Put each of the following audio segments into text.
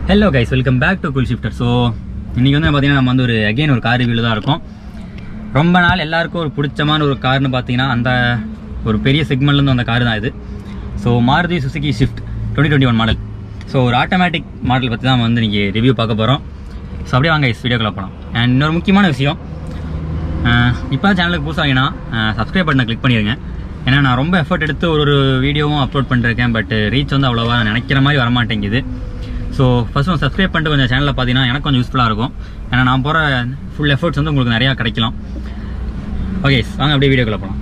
Hello guys welcome back to cool shifter so இன்றைக்கி வந்து பார்த்தீங்கன்னா நம்ம வந்து ஒரு அகைன் ஒரு கார் ரிவ்யூவில் தான் இருக்கோம் ரொம்ப நாள் எல்லாருக்கும் ஒரு பிடிச்சமான ஒரு கார்னு பார்த்தீங்கன்னா அந்த ஒரு பெரிய செக்மெண்ட்லேருந்து அந்த கார் தான் இது so Maruti Suzuki Swift twenty twenty one model so ஒரு ஆட்டோமேட்டிக் மாடல் பற்றி தான் நம்ம வந்து இன்றைக்கி ரிவ்யூ பார்க்க போகிறோம் ஸோ அப்படியே வாங்க guys, வீடியோக்குள்ள போகலாம் அண்ட் இன்னொரு முக்கியமான விஷயம் இப்போ சேனலுக்கு புதுசாகினா சப்ஸ்கிரைப் பட்டனை கிளிக் பண்ணிடுங்க ஏன்னா நான் ரொம்ப எஃபர்ட் எடுத்து ஒரு ஒரு வீடியோவும் அப்லோட் பண்ணிருக்கேன் பட் ரீச் வந்து அவ்வளோவா நான் நினைக்கிற மாதிரி வரமாட்டேங்குது ஸோ ஃபர்ஸ்ட் ஒன்று சப்ஸ்கிரைப் பண்ணிட்டு கொஞ்சம் சேனலில் பார்த்தீங்கன்னா எனக்கு கொஞ்சம் யூஸ்ஃபுல்லாக இருக்கும் ஏன்னா நான் போகிற ஃபுல் எஃபர்ட்ஸ் வந்து உங்களுக்கு நிறையா கிடைக்கலாம் ஓகே வாங்க அப்படியே வீடியோக்குள்ள போகலாம்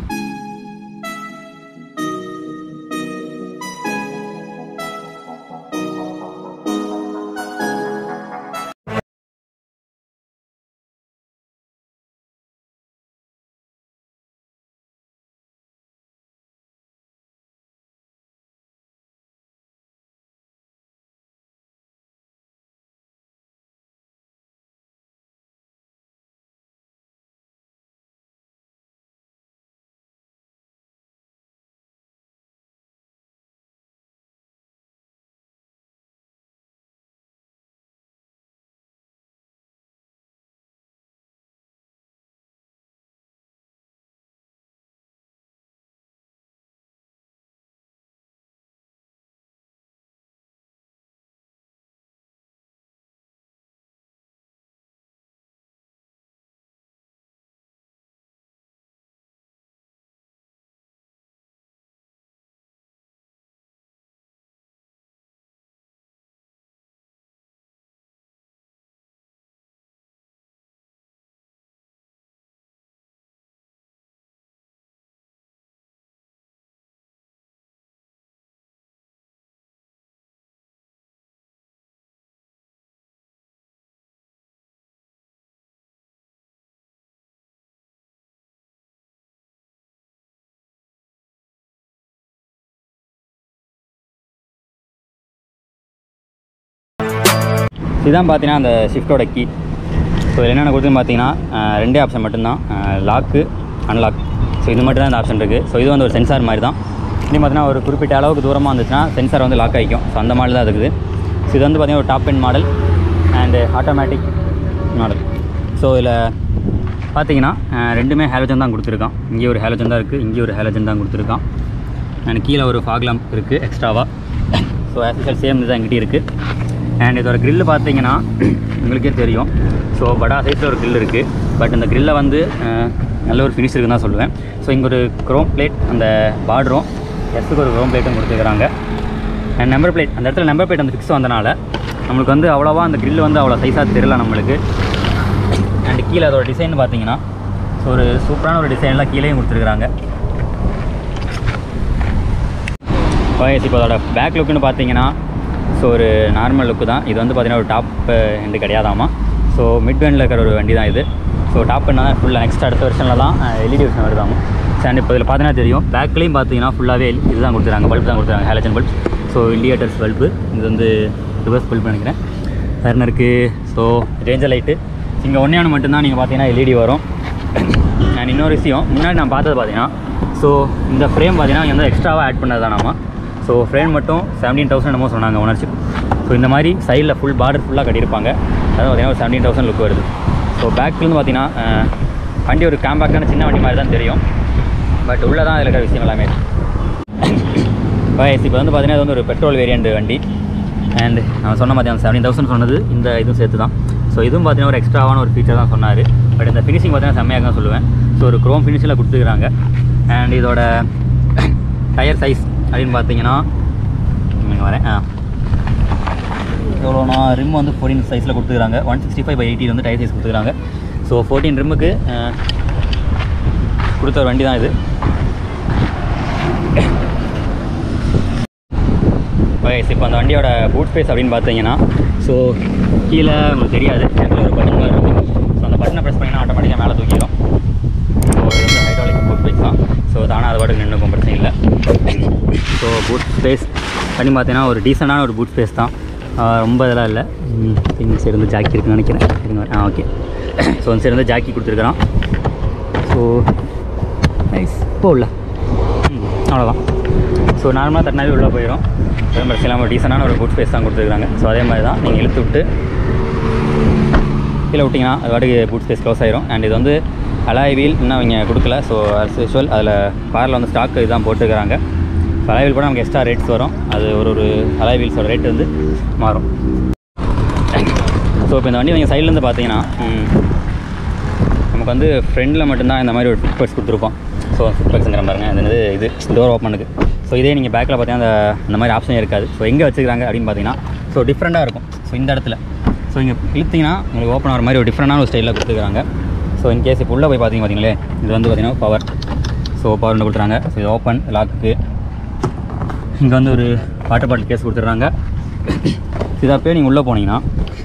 இதுதான் பார்த்தீங்கன்னா அந்த ஷிஃப்ட்டோட கீ ஸோ இதில் என்னென்ன கொடுத்துன்னு பார்த்தீங்கன்னா அஹ், ரெண்டே ஆப்ஷன் மட்டும்தான் லாக்கு அன்லாக் ஸோ இது மட்டும் தான் இந்த ஆப்ஷன் இருக்குது ஸோ இது வந்து ஒரு சென்சார் மாதிரி தான் இன்னும் பார்த்தீங்கன்னா ஒரு குறிப்பிட்ட அளவுக்கு தூரமாக வந்துச்சுன்னா சென்சார் வந்து லாக் ஆகிக்கும் ஸோ அந்த மாடல் தான் இருக்குது ஸோ இது வந்து பார்த்தீங்கன்னா ஒரு top end model and automatic model so இதில் பார்த்தீங்கன்னா அஹ், ரெண்டுமே ஹேலஜன் தான் கொடுத்துருக்கான் இங்கே ஒரு ஹேலஜன் தான் இருக்குது இங்கே ஒரு ஹேலஜன் தான் கொடுத்துருக்கான் அண்ட் கீழே ஒரு ஃபாக் lamp இருக்குது எக்ஸ்ட்ராவாக ஸோ ஆஸ் சேம் இதுதான் எங்கிட்ட இருக்குது அண்ட் இதோட grill பார்த்தீங்கன்னா உங்களுக்கே தெரியும் ஸோ படா சைஸில் ஒரு grill இருக்குது பட் இந்த grill வந்து அஹ், நல்ல ஒரு ஃபினிஷ் இருக்குன்னு தான் சொல்லுவேன் ஸோ இங்கே ஒரு க்ரோம் பிளேட் அந்த பார்டரும் எஸ்ஸுக்கு ஒரு க்ரோம் பிளேட்டும் கொடுத்துருக்குறாங்க அண்ட் நம்பர் பிளேட் அந்த இடத்துல நம்பர் பிளேட் அந்த ஃபிக்ஸ் வந்தனால நம்மளுக்கு வந்து அவ்வளோவா அந்த grill வந்து அவ்வளோ சைஸாக தெரியல நம்மளுக்கு அண்ட் கீழே அதோட டிசைன் பார்த்தீங்கன்னா ஸோ ஒரு சூப்பரான ஒரு டிசைன்லாம் கீழேயும் கொடுத்துருக்குறாங்க ஓஎஸ் இப்போ அதோட பேக் லுக்குன்னு பார்த்தீங்கன்னா ஸோ ஒரு நார்மல் லுக்கு தான் இது வந்து பார்த்தீங்கன்னா ஒரு டாப் எண்டு கிடையாதாமா ஸோ மிட் பேண்டில் இருக்கிற ஒரு வண்டி தான் இது ஸோ டாப் என்ன தான் ஃபுல்லாக நெக்ஸ்ட் அடுத்த வருஷன்லாம் எல்இடி விஷன் வருதாமா அண்ட் இப்போ இதில் பார்த்தீங்கன்னா தெரியும் பேக்லேயும் பார்த்தீங்கன்னா ஃபுல்லாகவே இதுதான் கொடுத்துருக்காங்க பல்ப் தான் கொடுத்துருக்காங்க halogen bulb so indicators bulb இது வந்து ரிவர்ஸ் பல்ப் நினைக்கிறேன் ஹர்னருக்கு ஸோ ரேஞ்சர் லைட்டு இங்கே ஒன்றே ஒன்று மட்டும்தான் நீங்கள் பார்த்தீங்கன்னா எல்இடி வரும் அண்ட் இன்னொரு விஷயம் முன்னாடி நான் பார்த்தது பார்த்தீங்கன்னா ஸோ இந்த ஃப்ரேம் பார்த்தீங்கன்னா இங்க வந்து எக்ஸ்ட்ராவாக ஆட் பண்ணது தானாமா ஸோ ஃப்ரேம் மட்டும் செவன்டீன் தௌசண்ட் என்னமோ சொன்னாங்க ஓனர்ஷிப் ஸோ இந்த மாதிரி சைடில் ஃபுல் பார்டர் ஃபுல்லாக கட்டியிருப்பாங்க அதாவது பார்த்தீங்கன்னா ஒரு செவன்டீன் தௌசண்ட் லுக் வருது ஸோ பேக்லேருந்து பார்த்தீங்கன்னா அஹ், வண்டி ஒரு காம்பேக்டான சின்ன வண்டி மாதிரி தான் தெரியும் பட் உள்ளே தான் அதில் இருக்கிற விஷயம் எல்லாமே வயசு இப்போ வந்து பார்த்தீங்கன்னா இது வந்து ஒரு பெட்ரோல் வேரியண்ட் வண்டி அண்ட் நான் சொன்ன மாதிரி அந்த செவன்டீன் தௌசண்ட் சொன்னது இந்த இதுவும் சேர்த்து தான் ஸோ இதுவும் பார்த்தீங்கன்னா ஒரு எக்ஸ்ட்ராவான ஒரு ஃபீச்சர் தான் சொன்னார் பட் இந்த ஃபினிஷிங் பார்த்தீங்கன்னா செம்மையாக தான் சொல்லுவேன் ஸோ ஒரு க்ரோம் ஃபினிஷில் கொடுத்துருக்காங்க அண்ட் இதோட டயர் சைஸ் அப்படின்னு பார்த்தீங்கன்னா இங்கே வரேன் ஆ எவ்வளோனா ரிம் வந்து ஃபோர்டீன் சைஸில் கொடுத்துருக்காங்க one sixty five by eighty வந்து டயர் சைஸ் கொடுத்துருக்காங்க ஸோ ஃபோர்டீன் ரிம்முக்கு கொடுத்த ஒரு வண்டி தான் இது ஓகே இப்போ அந்த வண்டியோட பூட் ஸ்பேஸ் அப்படின்னு பார்த்தீங்கன்னா ஸோ கீழே உங்களுக்கு தெரியாது இடத்துல ஒரு பட்டன் மாதிரி இருக்கும் ஸோ அந்த பட்டனை ப்ரெஸ் பண்ணிங்கன்னா ஆட்டோமேட்டிக்காக மேலே தூக்கிடும் ஸோ இது வந்து ஹைட்ராலிக் பூட் ஸ்பேஸ் தான் ஸோ தானே அது பாட்டுக்கு நின்றுக்கும் பிரச்சனை இல்லை ஸோ பூட் ஸ்பேஸ் பண்ணி பார்த்தீங்கன்னா ஒரு டீசெண்டான ஒரு பூட் ஸ்பேஸ் தான் ஆஹ் ரொம்ப இதெல்லாம் இல்லை இந்த சைடு வந்து ஜாக்கி இருக்குன்னு நினைக்கிறேன் இருங்க ஆ ஓகே ஸோ இந்த சைடு வந்து ஜாக்கி கொடுத்துருக்குறான் ஸோ நைஸ் போகல அவ்வளோதான் ஸோ நார்மலாக தட்டினாவே உள்ளே போயிடும் எதுவும் பிரச்சனை இல்லாமல் டீசெண்டான ஒரு குட் ஸ்பேஸ் தான் கொடுத்துருக்காங்க ஸோ அதே மாதிரி தான் நீங்கள் இழுத்து விட்டு கீழே விட்டிங்கன்னா அது வாட்டுக்கு பூட் ஸ்பேஸ் க்ளோஸ் ஆயிரும் அண்ட் இது வந்து அலாய் வீல் இன்னும் அவங்க கொடுக்கல ஸோ அஸ் யூஷுவல் அதில் காரில் வந்து ஸ்டாக் இதுதான் போட்டுக்கிறாங்க ஸோ அலாய் வீல் கூட நமக்கு எக்ஸ்ட்ரா ரேட்ஸ் வரும் அது ஒரு ஒரு அலாய் வீல்ஸோட ரேட் வந்து மாறும் ஸோ இப்போ இந்த வண்டி நீங்கள் சைட்லேருந்து பார்த்தீங்கன்னா ம், நமக்கு வந்து ஃப்ரண்டில் மட்டும்தான் இந்த மாதிரி ஒரு ஃபிட்பர்ஸ் கொடுத்துருப்போம் ஸோ ஃபிட்பர்ஸுங்கிற பாருங்க அது என்னது இது டோர் ஓப்பனுக்கு ஸோ இதே நீங்கள் பேக்கில் பார்த்தீங்கன்னா அந்த இந்த மாதிரி ஆப்ஷனே இருக்காது ஸோ எங்கே வச்சுருக்காங்க அப்படின்னு பார்த்தீங்கன்னா ஸோ டிஃப்ரெண்ட்டாக இருக்கும் ஸோ இந்த இடத்துல ஸோ இங்கே இழுத்தீங்கன்னா உங்களுக்கு ஓப்பன் ஆகிற மாதிரி ஒரு டிஃப்ரெண்டான ஒரு ஸ்டைலில் கொடுத்துருக்காங்க ஸோ இன் கேஸ் இப்போ உள்ளே போய் பார்த்தீங்க பார்த்தீங்களே இது வந்து பார்த்தீங்கன்னா பவர் ஸோ பவர் கொடுத்துறாங்க ஸோ இது ஓப்பன் லாக்குக்கு இங்கே வந்து ஒரு வாட்டர் பாட்டில் கேஸ் கொடுத்துட்றாங்க இதை அப்படியே நீங்கள் உள்ளே போனீங்கன்னா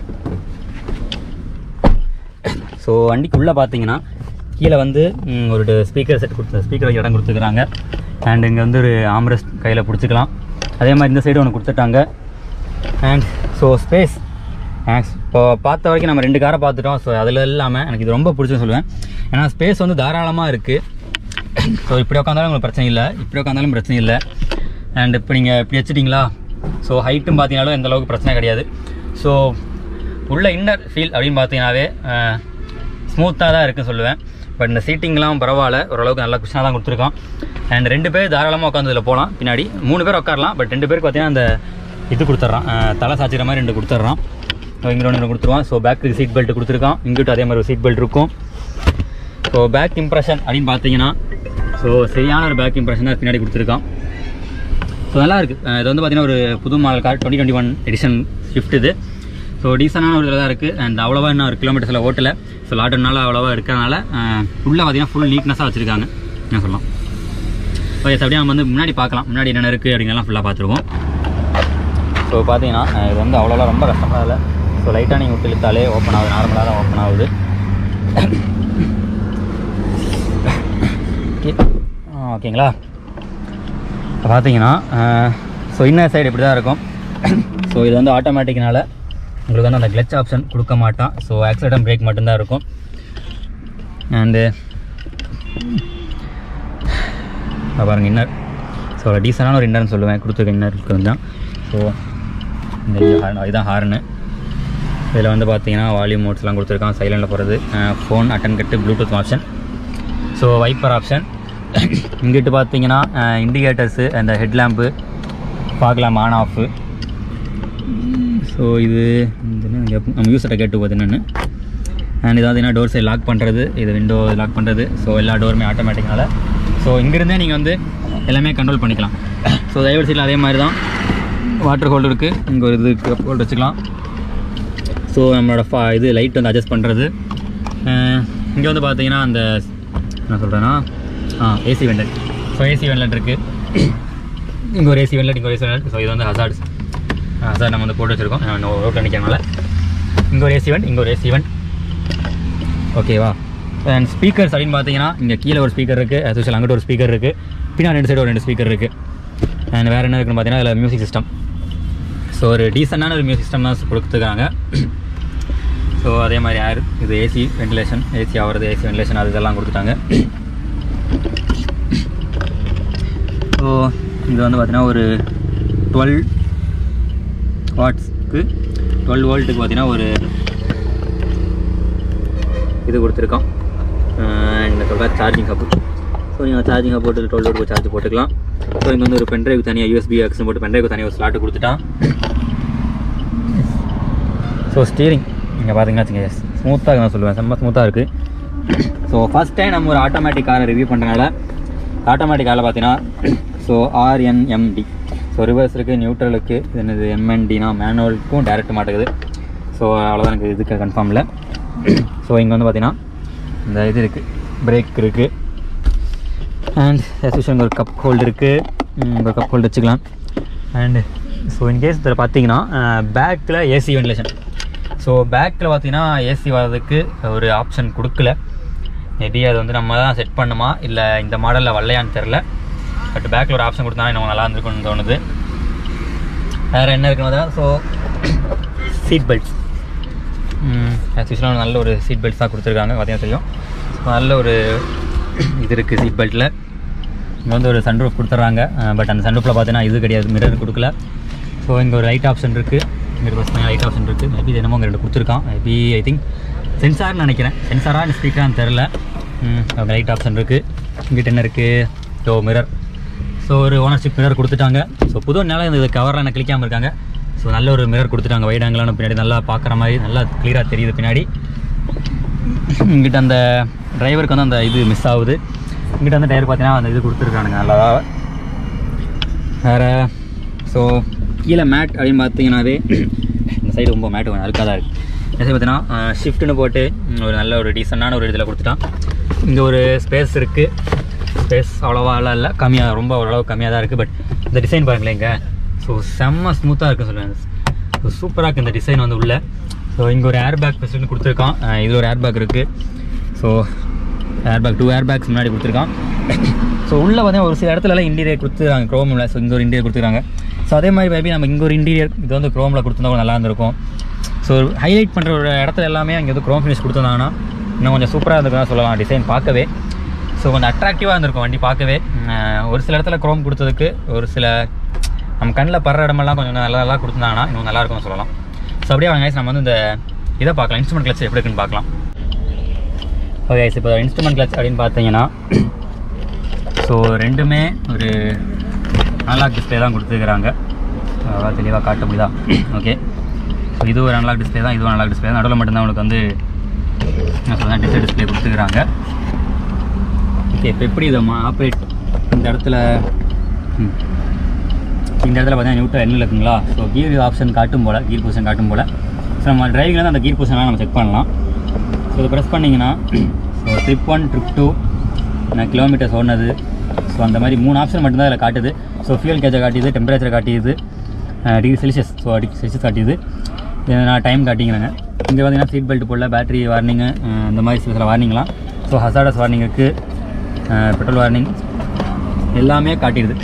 ஸோ வண்டிக்குள்ளே பார்த்தீங்கன்னா கீழே வந்து ம், ஒரு ஸ்பீக்கர் செட் கொடுத்து ஸ்பீக்கர் வைக்க இடம் கொடுத்துருக்குறாங்க அண்ட் இங்கே வந்து ஒரு ஆம்ரெஸ்ட் கையில் பிடிச்சிக்கலாம் அதே மாதிரி இந்த சைடு ஒன்று கொடுத்துட்டாங்க அண்ட் ஸோ ஸ்பேஸ் இப்போ பார்த்த வரைக்கும் நம்ம ரெண்டு காரை பார்த்துட்டோம் ஸோ அதில் இல்லாமல் எனக்கு இது ரொம்ப பிடிச்சுன்னு சொல்லுவேன் ஏன்னா ஸ்பேஸ் வந்து தாராளமாக இருக்குது ஸோ இப்படி உட்காந்தாலும் உங்களுக்கு பிரச்சனை இல்லை இப்படி உட்காந்தாலும் பிரச்சனை இல்லை அண்ட் இப்போ நீங்கள் இப்படி வச்சுட்டிங்களா ஸோ ஹைட்டும் பார்த்தீங்கனாலும் எந்த அளவுக்கு பிரச்சனை கிடையாது ஸோ உள்ள இன்னர் ஃபீல் அப்படின்னு பார்த்தீங்கன்னாவே ஸ்மூத்தாக தான் இருக்குன்னு சொல்லுவேன் பட் இந்த சீட்டிங்லாம் பரவாயில்ல ஓரளவுக்கு நல்லா குஷனாக தான் கொடுத்துருக்கான் அண்ட் ரெண்டு பேர் தாராளமாக உட்காந்து இதில் போகலாம் பின்னாடி மூணு பேர் உட்காரலாம் பட் ரெண்டு பேருக்கு பார்த்தீங்கன்னா அந்த இது கொடுத்துட்றான் அஹ், தலை சாய்ச்சிக்கிற மாதிரி ரெண்டு கொடுத்துட்றான் இங்கே ஒன்று கொடுத்துருவான் ஸோ பேக்கு சீட் பெல்ட் கொடுத்துருக்கான் இங்கிட்டும் அதே மாதிரி ஒரு சீட் பெல்ட் இருக்கும் ஸோ பேக் இம்ப்ரெஷன் அப்படின்னு பார்த்தீங்கன்னா ஸோ சரியான ஒரு பேக் இம்ப்ரெஷன் தான் பின்னாடி கொடுத்துருக்கான் ஸோ நல்லா இருக்கு அஹ் இது வந்து பார்த்தீங்கன்னா ஒரு புது model car twenty twenty one edition Swift இது ஸோ டீசனான ஒரு இதில் தான் இருக்குது அண்ட் அவ்வளோவா இன்னும் ஒரு கிலோமீட்டர்ஸில் ஓட்டல ஸோ லாட்டர்னால அவ்வளோவா இருக்கிறனால உள்ளே பார்த்தீங்கன்னா ஃபுல் நீட்னஸாக வச்சுருக்காங்க என்ன சொல்லலாம் ஓகே அப்படியே நம்ம வந்து முன்னாடி பார்க்கலாம் முன்னாடி என்னென்ன இருக்குது அப்படிங்கலாம் ஃபுல்லாக பார்த்துருவோம் ஸோ பார்த்தீங்கன்னா அஹ் இது வந்து அவ்வளோலாம் ரொம்ப கஷ்டமாக இல்லை ஸோ லைட்டாக நீங்கள் விட்டு இழுத்தாலே ஓப்பன் ஆகுது நார்மலாக தான் ஓப்பன் ஆகுது ஓகே ஆ, ஓகேங்களா இப்போ பார்த்தீங்கன்னா ஸோ இன்னர் சைடு இப்படி தான் இருக்கும் ஸோ இது வந்து ஆட்டோமேட்டிக்னால உங்களுக்கு வந்து அந்த கிளச் ஆப்ஷன் கொடுக்க மாட்டான் ஸோ ஆக்சிலேட்டர் பிரேக் மட்டும்தான் இருக்கும் அண்டு பாருங்கள் இன்னர் ஸோ டீசனான ஒரு இன்னர்னு சொல்லுவேன் கொடுத்துருக்க இன்னர் இருக்கிறது தான் ஸோ இந்த ஹார்ன் இதுதான் ஹார்னு இதில் வந்து பார்த்தீங்கன்னா வால்யூம் மோட்ஸ்லாம் கொடுத்துருக்கான் சைலண்டில் போகிறது phone attend cut Bluetooth option so wiper option இங்கிட்டு பார்த்தீங்கன்னா இண்டிகேட்டர்ஸு அந்த ஹெட்லாம்ப்பு பார்க்கலாம் ஆன் ஆஃபு ஸோ இது இது என்ன இங்க நம்ம யூஸர்கிட்ட கேட்டு போகுது என்னென்னு அண்ட் இது பார்த்தீங்கன்னா டோர் சைடு லாக் பண்ணுறது இது விண்டோ லாக் பண்ணுறது ஸோ எல்லா டோருமே ஆட்டோமேட்டிக்னால ஸோ இங்கிருந்தே நீங்கள் வந்து எல்லாமே கண்ட்ரோல் பண்ணிக்கலாம் ஸோ தயவு சைடில் அதே மாதிரி தான் வாட்டர் ஹோல்டர் இருக்குது இங்கே ஒரு இது கப் ஹோல்டர் வச்சுக்கலாம் ஸோ நம்மளோட ஃபா இது லைட் வந்து அட்ஜஸ்ட் பண்ணுறது இங்கே வந்து பார்த்தீங்கன்னா அந்த என்ன சொல்கிறேன்னா ஆ AC vented so AC vented இருக்குது இங்கே ஒரு ஏசி வெண்டட் இங்கே ஒரு ஏசி வெண்டட் ஸோ இது வந்து ஹசார்ட்ஸ் ஹசார்ட் நம்ம வந்து போட்டு வச்சுருக்கோம் ரோட்டில் நிற்கிறனால இங்கே ஒரு ஏசி வெண்ட் இங்கே ஒரு ஏசி வெண்ட் ஓகேவா அண்ட் ஸ்பீக்கர்ஸ் அப்படின்னு பார்த்தீங்கன்னா இங்கே கீழே ஒரு ஸ்பீக்கர் இருக்குது as usual அங்கிட்ட ஒரு ஸ்பீக்கர் இருக்குது பின்னாடி ரெண்டு சைடு ஒரு ரெண்டு ஸ்பீக்கர் இருக்குது அண்ட் வேறு என்ன இருக்குன்னு பார்த்தீங்கன்னா இதில் மியூசிக் சிஸ்டம் ஸோ ஒரு டீசெண்டான ஒரு மியூசிக் சிஸ்டம் தான் கொடுத்துருக்காங்க ஸோ அதே மாதிரி ஏர் இது ஏசி வென்டிலேஷன் ஏசி ஆகிறது ஏசி வென்டிலேஷன் அது இதெல்லாம் கொடுத்துட்டாங்க ஸோ இது வந்து பார்த்தீங்கன்னா ஒரு டுவெல் வாட்ஸ்க்கு டுவெல் வோல்ட்டுக்கு பார்த்தீங்கன்னா ஒரு இது கொடுத்துருக்கோம் இந்த சொல்கிற சார்ஜிங் ஹப்பு ஸோ நீங்கள் சார்ஜிங் ஹப் போட்டு டுவெல் வோல்ட் சார்ஜ் போட்டுக்கலாம் ஸோ இங்கே வந்து ஒரு பென்ட்ரைவ் தனியாக யூஎஸ்பி ஆக்ஸ் போட்டு பென்ட்ரைவ் தனியாக ஒரு ஸ்லாட்டு கொடுத்துட்டான் ஸோ ஸ்டீரிங் இங்கே பார்த்தீங்கன்னா வச்சுங்க ஸ்மூத்தாக நான் சொல்லுவேன் செம்ம ஸ்மூத்தாக இருக்குது ஸோ ஃபஸ்ட் டைம் நம்ம ஒரு ஆட்டோமேட்டிக் காரை ரிவ்யூ பண்ணுறனால ஆட்டோமேட்டிக் காரில் பார்த்தீங்கன்னா ஸோ ஆர்என்எம்டி ஸோ ரிவர்ஸ் இருக்குது நியூட்ரலுக்கு இது என்னது எம்என்டினா மேனுவலுக்கும் டேரக்ட் மாட்டேங்குது ஸோ அவ்வளோதான் எனக்கு இதுக்கு கன்ஃபார்ம் இல்லை ஸோ இங்கே வந்து பார்த்தீங்கன்னா இந்த இது இருக்குது பிரேக் இருக்குது அண்ட் எஸ்யூஷன் இங்கே ஒரு கப் ஹோல்டு இருக்குது ஒரு கப் ஹோல்டு வச்சுக்கலாம் அண்டு ஸோ இன்கேஸ் இதில் பார்த்தீங்கன்னா பேக்கில் ஏசி வென்டிலேஷன் ஸோ பேக்கில் பார்த்தீங்கன்னா ஏசி வர்றதுக்கு ஒரு ஆப்ஷன் கொடுக்கல மேபி அது வந்து நம்ம தான் செட் பண்ணுமா இல்லை இந்த மாடலில் வரலையான்னு தெரில பட் பேக்கில் ஒரு ஆப்ஷன் கொடுத்தா இன்னும் நல்லா இருந்திருக்கும்னு தோணுது வேறு என்ன இருக்குன்னு ஸோ சீட் பெல்ட்ஸ் ஆக்சுவலாக நல்ல ஒரு சீட் பெல்ட்ஸ் தான் கொடுத்துருக்காங்க பார்த்தீங்கன்னா தெரியும் So, நல்ல ஒரு இது இருக்குது சீட் பெல்ட்டில் இங்கே வந்து ஒரு சன்ரூஃப் கொடுத்துட்றாங்க பட் அந்த சன்ரூஃபில் பார்த்தீங்கன்னா இது கிடையாது மிரர் கொடுக்கல ஸோ இங்கே ஒரு லைட் ஆப்ஷன் இருக்குது இங்கே பஸ் லைட் ஆப்ஷன் இருக்குது மேபி இது என்னமோ இங்கே ரெண்டு கொடுத்துருக்கான் மேபி ஐ திங்க் சென்சார்னு நினைக்கிறேன் சென்சாரா இல்லை ஸ்பீக்கரான்னு தெரில அங்கே லைட் ஆப்ஷன் இருக்குது இங்கிட்ட என்ன இருக்குது ஸோ மிரர் ஸோ ஒரு ஓனர்ஷிப் மிரர் கொடுத்துட்டாங்க ஸோ புது நேரம் இந்த கவரில் என்ன கிளிக்காமல் இருக்காங்க ஸோ நல்ல ஒரு மிரர் கொடுத்துட்டாங்க வைட் ஆங்கிளான பின்னாடி நல்லா பார்க்குற மாதிரி நல்லா கிளியராக தெரியுது பின்னாடி இங்கிட்ட அந்த டிரைவருக்கு வந்து அந்த இது மிஸ் ஆகுது இங்கிட்ட வந்து டயர் பார்த்தீங்கன்னா அந்த இது கொடுத்துருக்கானுங்க நல்லா வேறு ஸோ கீழே மேட் அப்படின்னு பார்த்தீங்கன்னாவே இந்த சைடு ரொம்ப மேட் கொஞ்சம் அழுக்காக தான் இருக்குது இந்த சைடு பார்த்தீங்கன்னா ஷிஃப்ட்னு போட்டு ம், ஒரு நல்ல ஒரு டீசெண்டான ஒரு இதில் கொடுத்துட்டான் இங்கே ஒரு ஸ்பேஸ் இருக்குது ஸ்பேஸ் அவ்வளோவா இல்லை கம்மியாக ரொம்ப ஓரளவு கம்மியாக தான் இருக்குது பட் இந்த டிசைன் பாருங்களேன் இங்கே ஸோ செம்ம ஸ்மூத்தாக இருக்குன்னு சொல்லுவேன் ஸோ சூப்பராக இருக்குது இந்த டிசைன் வந்து உள்ள ஸோ இங்கே ஒரு ஏர் பேக் ஃபெசிலிட்டி கொடுத்துருக்கான் அஹ் இது ஒரு ஏர் பேக் இருக்குது so air bag two air bags முன்னாடி கொடுத்துருக்கான் ஸோ உள்ளே பார்த்தீங்கன்னா ஒரு சில இடத்துலலாம் இன்டீரியர் கொடுத்துருக்காங்க க்ரோமில் ஸோ இங்கே ஒரு இன்டீரியர் கொடுத்துருக்காங்க ஸோ அதே மாதிரி மேபி நம்ம இங்கே ஒரு இன்டீரியர் இது வந்து க்ரோமில் கொடுத்துருந்தா கூட நல்லா இருந்திருக்கும் ஸோ ஹைலைட் பண்ணுற ஒரு இடத்துல எல்லாமே அங்கே வந்து க்ரோம் ஃபினிஷ் கொடுத்துருந்தாங்கன்னா இன்னும் கொஞ்சம் சூப்பராக இருந்திருக்குன்னு சொல்லலாம் டிசைன் பார்க்கவே ஸோ கொஞ்சம் அட்ராக்டிவாக இருந்திருக்கும் வண்டி பார்க்கவே உம், ஒரு சில இடத்துல க்ரோம் கொடுத்ததுக்கு ஒரு சில நம்ம கண்ணில் படுற இடமெல்லாம் கொஞ்சம் நல்லா நல்லா கொடுத்துருந்தாங்கன்னா இன்னும் நல்லா இருக்கும்னு சொல்லலாம் ஸோ அப்படியே வாங்க guys, நம்ம வந்து இந்த இதை பார்க்கலாம் இன்ஸ்ட்ருமெண்ட் கிளச் எப்படி இருக்குன்னு பார்க்கலாம் ஓகே இப்போ இன்ஸ்ட்ருமெண்ட் கிளச் அப்படின்னு பார்த்தீங்கன்னா ஸோ ரெண்டுமே ஒரு அனலாக் டிஸ்பிளே தான் கொடுத்துருக்குறாங்க அவ்வளோ தெளிவாக காட்ட முடியுதா ஓகே ஸோ இது ஒரு அனலாக் டிஸ்பிளே தான் இதுவும் அனலாக் டிஸ்பிளே தான் நடுவில் மட்டும்தான் உங்களுக்கு வந்து என்ன சொல்கிறேன் டிஜிட்டல் டிஸ்பிளே கொடுத்துருக்குறாங்க ஓகே இப்போ எப்படி இதை ஆப்ரேட் இந்த இடத்துல ம். இந்த இடத்துல பார்த்தீங்கன்னா நியூட்ரல் என்ன இருக்குங்களா ஸோ கீர் ஆப்ஷன் காட்டும் போல் கீர் பொசிஷன் காட்டும் போல் ஸோ நம்ம டிரைவிங்கில் வந்து அந்த கீர் பொசிஷன்லாம் நம்ம செக் பண்ணலாம் ஸோ இதை ப்ரெஸ் பண்ணிங்கன்னா so trip one trip two நான் கிலோமீட்டர்ஸ் ஓடினது ஸோ அந்த மாதிரி மூணு ஆப்ஷன் மட்டும்தான் இதில் காட்டுது ஸோ ஃபியூல் கேஜை காட்டியது டெம்பரேச்சர் காட்டியது degree Celsius so degree Celsius காட்டியது இது நான் டைம் காட்டிங்கிறாங்க இங்கே பார்த்தீங்கன்னா சீட் பெல்ட் போடல பேட்டரி வார்னிங்கு இந்த மாதிரி சில சில வார்னிங்லாம் ஸோ ஹசாடஸ் வார்னிங் இருக்குது பெட்ரோல் வார்னிங் எல்லாமே காட்டிடுது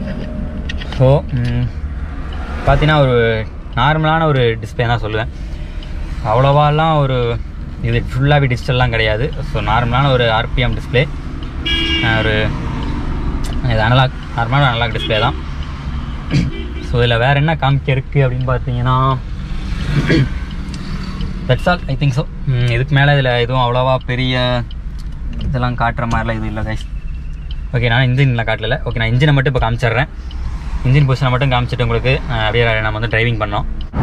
ஸோ பார்த்தீங்கன்னா ஒரு நார்மலான ஒரு டிஸ்பிளே தான் சொல்லுவேன் அவ்வளோவாலாம் ஒரு இது ஃபுல்லாகவே டிஜிட்டல்லாம் கிடையாது ஸோ நார்மலான ஒரு ஆர்பிஎம் டிஸ்பிளே ஒரு இது அனலாக் நார்மலான அனலாக் டிஸ்பிளே தான் ஸோ இதில் வேறு என்ன காமிக்க இருக்குது அப்படின்னு பார்த்தீங்கன்னா that's all I think so இதுக்கு மேலே இதில் எதுவும் அவ்வளோவா பெரிய இதெல்லாம் காட்டுற மாதிரிலாம் இது இல்லை கைஸ் ஓகே நான் இன்ஜினில் காட்டல ஓகே நான் இன்ஜினை மட்டும் இப்போ காமிச்சிடுறேன் இன்ஜின் பொசிஷனை மட்டும் காமிச்சிட்டு உங்களுக்கு அஹ், அப்படியே நம்ம வந்து டிரைவிங் பண்ணோம்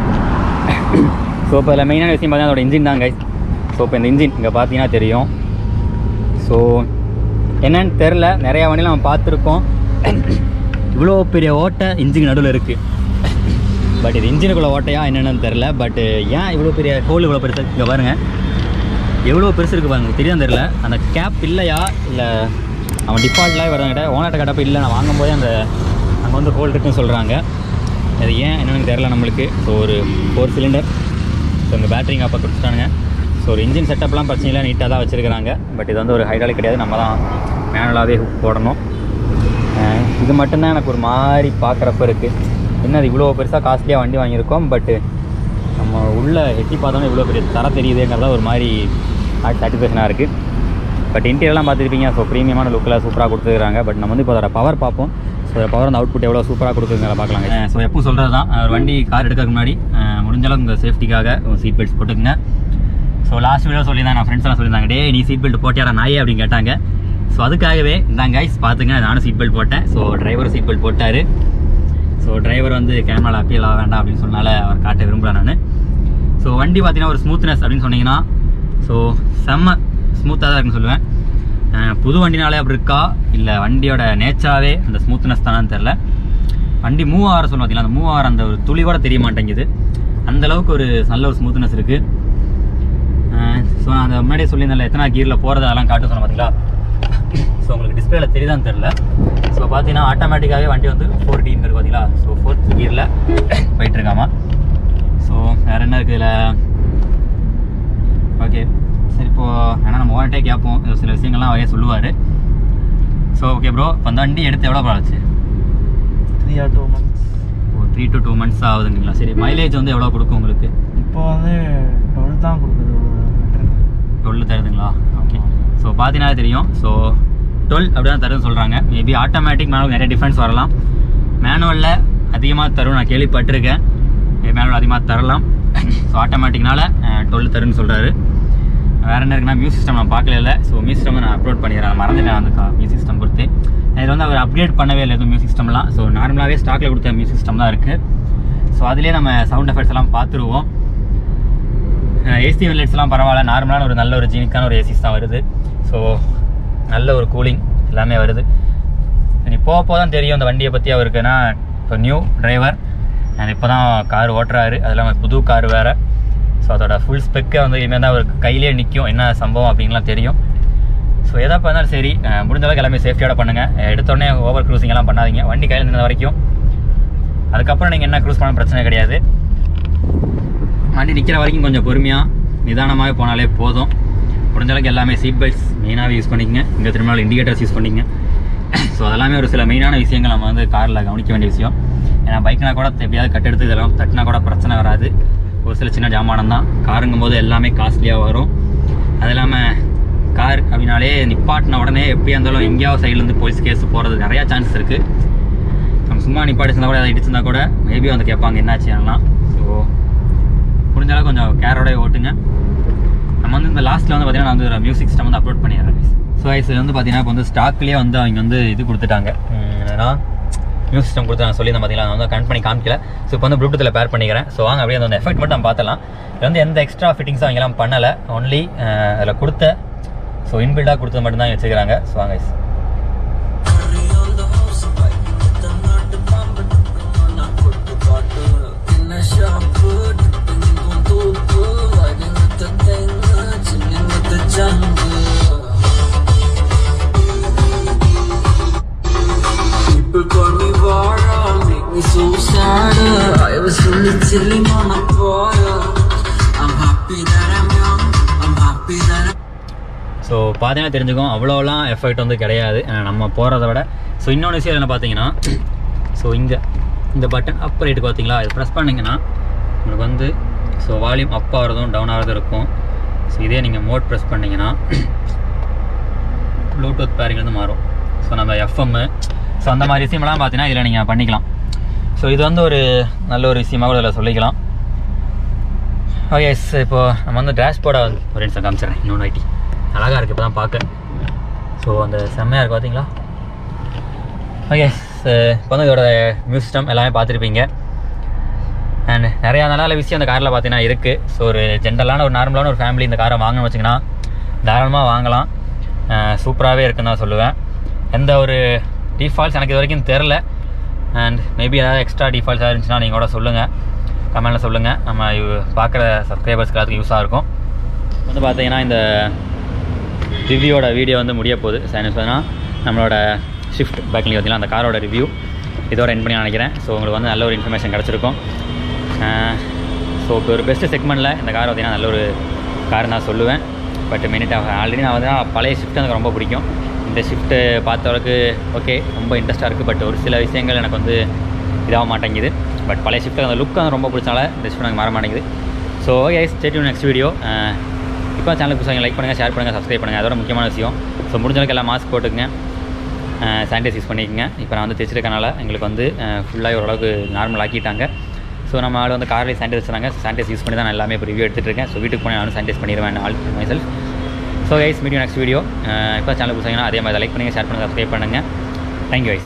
ஸோ இப்போ இதில் மெயினான விஷயம் பார்த்தீங்கன்னா அதோட இன்ஜின் தான் கைஸ் ஸோ இப்போ இந்த இன்ஜின் இங்கே பார்த்தீங்கன்னா தெரியும் ஸோ என்னன்னு தெரில நிறையா வண்டியில் நம்ம பார்த்துருக்கோம் இவ்வளோ பெரிய ஓட்டை இன்ஜின் நடுவில் இருக்குது பட் இது இன்ஜினுக்குள்ள ஓட்டையா என்னென்னு தெரில பட் ஏன் இவ்வளோ பெரிய ஹோல் இவ்வளோ பெருசு இங்கே பாருங்கள் எவ்வளோ பெருசு இருக்குது பாருங்க தெரியும் தெரியல அந்த கேப் இல்லையா இல்லை அவன் டிஃபால்ட்லாம் வரவங்கிட்ட ஓனர்கிட்ட கேட்டப்போ இல்லை நான் வாங்கும்போதே அந்த அங்கே வந்து ஹோல் இருக்குன்னு சொல்கிறாங்க அது ஏன் என்னன்னு தெரில நம்மளுக்கு ஸோ ஒரு ஃபோர் சிலிண்டர் ஸோ இந்த பேட்டரிங்க அப்போ கொடுத்துட்டானுங்க ஸோ ஒரு இன்ஜின் செட்டப்லாம் பிரச்சனை இல்லை நீட்டாக தான் வச்சுருக்கிறாங்க பட் இது வந்து ஒரு ஹைட்ராலிக் கிடையாது நம்ம தான் மேனுவலாகவே ஹுக் போடணும் அஹ் இது மட்டும்தான் எனக்கு ஒரு மாதிரி பார்க்குறப்ப இருக்குது என்ன அது இவ்வளோ பெருசாக காஸ்ட்லியாக வண்டி வாங்கியிருக்கோம் பட்டு நம்ம உள்ளே எட்டி பார்த்தோன்னா இவ்வளோ பெரிய தர தெரியுதுங்கிறதா ஒரு மாதிரி சாட்டிஸ்ஃபேக்ஷனாக இருக்குது பட் இன்டீரியர்லாம் பார்த்துருப்பீங்க ஸோ ப்ரீமியமான லுக்கில் சூப்பராக கொடுத்துருக்காங்க பட் நம்ம வந்து இப்போ அதோட பவர் பார்ப்போம் ஸோ பவர் அந்த அவுட்புட் எவ்வளோ சூப்பராக கொடுத்துருங்க பார்க்கலாங்க ஸோ எப்போ சொல்கிறது தான் ஒரு வண்டி கார் எடுக்கிறதுக்கு முன்னாடி அஹ், முடிஞ்ச அளவுக்கு உங்கள் சேஃப்டிக்காக சீட் பெல்ட்ஸ் போட்டுக்கங்க ஸோ லாஸ்ட் வீடியோ சொல்லியிருந்தாங்க நான் ஃப்ரெண்ட்ஸ் எல்லாம் சொல்லியிருந்தாங்க டே நீ சீட் பெல்ட் போட்டியாரா நாயே அப்படின்னு கேட்டாங்க ஸோ அதுக்காகவே இந்தாங்க கைஸ் பார்த்துங்க நானும் சீட் பெல்ட் போட்டேன் ஸோ டிரைவரும் சீட் பெல்ட் போட்டார் ஸோ டிரைவர் வந்து கேமராவில் அப்பீல் ஆக வேண்டாம் அப்படின்னு சொன்னால அவர் காட்ட விரும்புகிறேன் நான் ஸோ வண்டி பார்த்தீங்கன்னா ஒரு ஸ்மூத்னஸ் அப்படின்னு சொன்னீங்கன்னா ஸோ செம்ம ஸ்மூத்தாக தான் இருக்குன்னு சொல்லுவேன் அஹ் புது வண்டினாலே அப்படி இருக்கா இல்லை வண்டியோட நேச்சராகவே அந்த ஸ்மூத்னஸ் தானான்னு தெரில வண்டி மூவ் ஆகிற சொல்லுவோம் பார்த்தீங்களா அந்த மூவ் ஆகிற அந்த ஒரு துளி கூட தெரிய மாட்டேங்குது அந்த அளவுக்கு ஒரு நல்ல ஒரு ஸ்மூத்னஸ் இருக்குது ஸோ நான் அந்த முன்னாடியே சொல்லியிருந்தேன்ல எத்தனை கீரில் போகிறது அதெல்லாம் காட்டு சொன்னேன் பார்த்தீங்களா ஸோ உங்களுக்கு டிஸ்பிளேல தெரியுதான்னு தெரில ஸோ பார்த்தீங்கன்னா ஆட்டோமேட்டிக்காகவே வண்டி வந்து ஃபோர் டீன் இருக்குது பார்த்தீங்களா ஸோ ஃபோர்த் கியரில் போயிட்டுருக்காமா ஸோ வேறு என்ன இருக்குது இதில் ஓகே சரி இப்போ ஏன்னா நம்ம ஓனர்ட்டே கேட்போம் இது சில விஷயங்கள்லாம் அவரே சொல்லுவார் ஸோ ஓகே ப்ரோ இப்போ அந்த வண்டி எடுத்து எவ்வளோ ஆச்சு three or two months oh three to two months ஆகுதுங்களா சரி மைலேஜ் வந்து எவ்வளோ கொடுக்கும் உங்களுக்கு இப்போ வந்து டுவெல் தான் கொடுக்குது டுவெல் தருதுங்களா ஓகே ஸோ பார்த்தீங்கன்னா தெரியும் ஸோ டுவெல் அப்படி தான் தருதுன்னு சொல்கிறாங்க மேபி ஆட்டோமேட்டிக் மேனுவல் நிறைய டிஃப்ரென்ஸ் வரலாம் மேனுவலில் அதிகமாக தரும் நான் கேள்விப்பட்டிருக்கேன் மேனுவல் அதிகமாக தரலாம் ஸோ ஆட்டோமேட்டிக்னால டுவெல் தருன்னு சொல்கிறாரு வேறு என்ன இருக்குன்னா மியூசிக் சிஸ்டம் நான் பார்க்கல இல்லை ஸோ மியூசிக் சிஸ்டம் நான் அப்லோட் பண்ணிடுறேன் மறந்துட்டேன் அந்த மியூசிக் சிஸ்டம் பொறுத்து இது வந்து அவர் அப்கிரேட் பண்ணவே இல்லை எதுவும் மியூசிக் சிஸ்டம்லாம் ஸோ நார்மலாகவே ஸ்டாக்கில் கொடுத்த மியூசிக் சிஸ்டம் தான் இருக்குது ஸோ அதுலேயே நம்ம சவுண்ட் எஃபெக்ட்ஸ் எல்லாம் பார்த்துருவோம் ஏசி வெல்லட்ஸ்லாம் பரவாயில்ல நார்மலான ஒரு நல்ல ஒரு ஜீனிக்கான ஒரு ஏசிஸ் தான் வருது ஸோ நல்ல ஒரு கூலிங் எல்லாமே வருது இனி போக போக தான் தெரியும் அந்த வண்டியை பற்றி அவருக்குன்னா இப்போ நியூ டிரைவர் அண்ட் இப்போ தான் கார் ஓட்டுறாரு அது இல்லாமல் புது கார் வேறு ஸோ அதோட ஃபுல் ஸ்பெக்கை வந்து இனிமேல் தான் அவருக்கு கையிலே நிற்கும் என்ன சம்பவம் அப்படின்லாம் தெரியும் ஸோ எதா பண்ணாலும் சரி அஹ் முடிஞ்ச அளவுக்கு எல்லாமே சேஃப்டியோட பண்ணுங்கள் எடுத்தோடனே ஓவர் க்ரூசிங் எல்லாம் பண்ணாதீங்க வண்டி கையில் நின்ன வரைக்கும் அதுக்கப்புறம் நீங்கள் என்ன க்ரூஸ் பண்ண பிரச்சனை கிடையாது வண்டி நிற்கிற வரைக்கும் கொஞ்சம் பொறுமையாக நிதானமாகவே போனாலே போதும் முடிஞ்ச அளவுக்கு எல்லாமே சீட் பெல்ட்ஸ் மெயினாகவே யூஸ் பண்ணிக்கங்க இங்கே திரும்ப இண்டிகேட்டர்ஸ் யூஸ் பண்ணிக்கங்க ஸோ அதெல்லாமே ஒரு சில மெயினான விஷயங்கள் நம்ம வந்து காரில் கவனிக்க வேண்டிய விஷயம் ஏன்னா பைக்னா கூட எப்படியாவது கட் எடுத்து இதெல்லாம் தட்டினா கூட பிரச்சனை வராது ஒரு சில சின்ன ஜாமானம் தான் காருங்கும் போது எல்லாமே காஸ்ட்லியாக வரும் அது இல்லாமல் கார் அப்படின்னாலே நிப்பாட்டின உடனே எப்படியா இருந்தாலும் எங்கேயாவது சைட்லேருந்து போலீஸ் கேஸ் போகிறது நிறையா சான்சஸ் இருக்குது நம்ம சும்மா நிப்பாட்டிச்சிருந்தா கூட அதை இடிச்சிருந்தா கூட மேபி வந்து கேட்பாங்க என்னாச்சு எல்லாம் ஸோ முடிஞ்ச அளவுக்கு கொஞ்சம் கேரோட ஓட்டுங்க நம்ம வந்து இந்த லாஸ்ட்டில் வந்து பார்த்தீங்கன்னா நான் வந்து மியூசிக் சிஸ்டம் வந்து அப்லோட் பண்ணிடுறேன் ஸோ இது வந்து பார்த்தீங்கன்னா இப்போ வந்து ஸ்டாக்லேயே வந்து அவங்க வந்து இது கொடுத்துட்டாங்க உம், என்னன்னா மியூசிக் சிஸ்டம் கொடுத்து நான் சொல்லியிருந்தேன் பார்த்தீங்களா நான் வந்து கனெக்ட் பண்ணி காமிக்கல ஸோ இப்போ வந்து ப்ளூடூத்தில் பேர் பண்ணிக்கிறேன் ஸோ வாங்க அப்படியே அந்த எஃபெக்ட் மட்டும் நம்ம பார்த்தலாம் இது வந்து எந்த எக்ஸ்ட்ரா ஃபிட்டிங்ஸும் அவங்கலாம் பண்ணலை ஒன்லி அதில் கொடுத்த ஸோ இன்பில்டாக கொடுத்தது மட்டும்தான் வச்சுக்கிறாங்க ஸோ வாங்க guys. People call me Vara, make me so sad. I was only chilling on a fire. I'm happy that I'm young. I'm happy that I'm so பார்த்தீங்கன்னா தெரிஞ்சுக்கும் அவ்வளோலாம் எஃபெக்ட் வந்து கிடையாது அஹ் நம்ம போகிறத விட ஸோ இன்னொன்று விஷயம் என்ன பார்த்தீங்கன்னா ஸோ இங்கே இந்த பட்டன் அப் ரைட்டுக்கு பார்த்தீங்களா இது ப்ரெஸ் பண்ணிங்கன்னா உங்களுக்கு வந்து ஸோ வால்யூம் அப் ஆகிறதும் டவுன் ஆகிறதும் இருக்கும் ஸோ இதே நீங்கள் மோட் ப்ரெஸ் பண்ணிங்கன்னா ப்ளூடூத் பேரிங் வந்து மாறும் ஸோ நம்ம எஃப்எம்மு ஸோ அந்த மாதிரி விஷயமெல்லாம் பார்த்தீங்கன்னா இதில் நீங்கள் பண்ணிக்கலாம் ஸோ இது வந்து ஒரு நல்ல ஒரு விஷயமா கூட இதில் சொல்லிக்கலாம் ஓகே எஸ் இப்போ நம்ம வந்து டேஷ்போர்டை வந்து ஒரு நிமிஷம் காமிச்சிடுறேன் இன்னொன்று ஐட்டி அழகாக இருக்குது இப்போ தான் பார்க்க ஸோ அந்த செம்மையாக இருக்குது பார்த்தீங்களா ஓகே இப்போ வந்து இதோட மியூசிக் சிஸ்டம் எல்லாமே பார்த்துருப்பீங்க அண்ட் நிறையா நல்ல நல்ல விஷயம் அந்த காரில் பார்த்தீங்கன்னா இருக்குது ஸோ ஒரு ஜென்ரலான ஒரு நார்மலான ஒரு ஃபேமிலி இந்த காரை வாங்கணும்னு வச்சிங்கன்னா தாராளமாக வாங்கலாம் சூப்பராகவே இருக்குன்னு தான் சொல்லுவேன் எந்த ஒரு டிஃபால்ட்ஸ் எனக்கு இது வரைக்கும் தெரில அண்ட் மேபி ஏதாவது எக்ஸ்ட்ரா டிஃபால்ட்ஸாக இருந்துச்சுன்னா நீங்கள் கூட சொல்லுங்கள் கமெண்ட்டில் சொல்லுங்கள் நம்ம இவ் பார்க்குற சப்ஸ்கிரைபர்ஸ்க்கு எல்லாத்துக்கும் யூஸாக இருக்கும் வந்து பார்த்தீங்கன்னா இந்த ரிவ்யூவோட வீடியோ வந்து முடிய போகுது சைனஸ் பார்த்தீங்கன்னா நம்மளோட ஷிஃப்ட் பேக்கில் பார்த்தீங்கன்னா அந்த காரோட ரிவ்யூ இதோட என் பண்ணி நினைக்கிறேன் ஸோ உங்களுக்கு வந்து நல்ல ஒரு இன்ஃபர்மேஷன் கிடச்சிருக்கும் ஸோ இப்போ ஒரு பெஸ்ட்டு செக்மெண்ட்டில் இந்த கார் பார்த்தீங்கன்னா நல்ல ஒரு கார் நான் சொல்லுவேன் பட் மினிட்டாக ஆல்ரெடி நான் வந்து பழைய ஷிஃப்ட் எனக்கு ரொம்ப பிடிக்கும் இந்த ஷிஃப்ட்டு பார்த்தவளுக்கு ஓகே ரொம்ப இன்ட்ரெஸ்ட்டாக இருக்குது பட் ஒரு சில விஷயங்கள் எனக்கு வந்து இதாக மாட்டேங்குது பட் பழைய ஷிஃப்ட்டு அந்த லுக் வந்து ரொம்ப பிடிச்சால இந்த ஷிஃப்ட் எனக்கு மாற மாட்டேங்குது so okay state next video இப்போ சேனலுக்கு புதுசாக லைக் பண்ணுங்கள் ஷேர் பண்ணுங்கள் சப்ஸ்கிரைப் பண்ணுங்கள் அதோட முக்கியமான விஷயம் ஸோ முடிஞ்ச அளவுக்கு எல்லாம் மாஸ்க் போட்டுக்குங்க சானிடைஸ் யூஸ் பண்ணிக்கோங்க இப்போ நான் வந்து தைச்சிருக்கனால எங்களுக்கு வந்து ஃபுல்லாக ஓரளவுக்கு நார்மல் ஆக்கிட்டாங்க ஸோ நம்ம ஆள் வந்து கார்லேயே சானிடைஸ் வச்சுருந்தாங்க சானிடைஸ் யூஸ் பண்ணி தான் நான் எல்லாமே இப்போ ரிவ்யூ எடுத்துகிட்டு இருக்கேன் ஸோ வீட்டுக்கு போய் நானும் சானிடைஸ் பண்ணிடுவேன் all myself so guys மீடியோ நெக்ஸ்ட் வீடியோ இப்போ சேனல் புதுசாங்கன்னா அதே மாதிரி லைக் பண்ணுங்கள் ஷேர் பண்ணுங்கள் சப்ஸ்கிரைப் பண்ணுங்கள் தேங்க்யூ கைஸ்